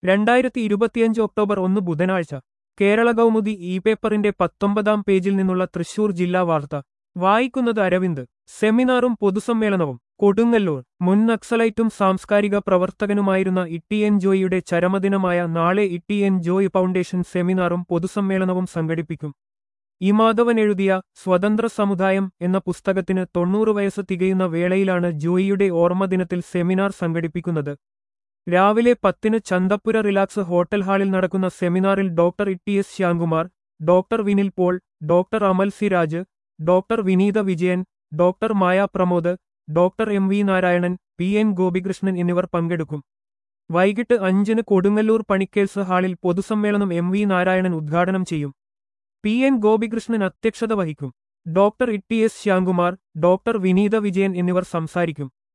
രണ്ടായിരത്തി ഇരുപത്തിയഞ്ച് ഒക്ടോബർ ഒന്ന് ബുധനാഴ്ച കേരള കൗമുദി ഇ പേപ്പറിന്റെ പത്തൊമ്പതാം പേജിൽ നിന്നുള്ള തൃശൂർ ജില്ലാ വാർത്ത വായിക്കുന്നത് അരവിന്ദ് സെമിനാറും പൊതുസമ്മേളനവും കൊടുങ്ങല്ലൂർ മുൻ നക്സലൈറ്റും സാംസ്കാരിക പ്രവർത്തകനുമായിരുന്ന ഇട്ടി എൻ ജോയിയുടെ ചരമദിനമായ നാളെ ഇട്ടി എൻ ജോയ് ഫൗണ്ടേഷൻ സെമിനാറും പൊതുസമ്മേളനവും സംഘടിപ്പിക്കും ഇ മാധവൻ എഴുതിയ സ്വതന്ത്ര സമുദായം എന്ന പുസ്തകത്തിന് തൊണ്ണൂറ് വയസ്സ് തികയുന്ന വേളയിലാണ് ജോയിയുടെ ഓർമ്മദിനത്തിൽ സെമിനാർ സംഘടിപ്പിക്കുന്നത് രാവിലെ പത്തിന് ചന്തപ്പുര റിലാക്സ് ഹോട്ടൽ ഹാളിൽ നടക്കുന്ന സെമിനാറിൽ doctor E T S Shyamkumar doctor Vinil Paul doctor Amal C Raj doctor Vineetha Vijayan doctor Maya Pramod doctor M V Narayanan P N Gopikrishnan എന്നിവർ പങ്കെടുക്കും വൈകിട്ട് അഞ്ചിന് കൊടുങ്ങല്ലൂർ പണിക്കേൽസ് ഹാളിൽ പൊതുസമ്മേളനം എം വി നാരായണൻ ഉദ്ഘാടനം ചെയ്യും പി എൻ ഗോപികൃഷ്ണൻ അധ്യക്ഷത വഹിക്കും doctor E T S Shyamkumar doctor Vineetha Vijayan എന്നിവർ സംസാരിക്കും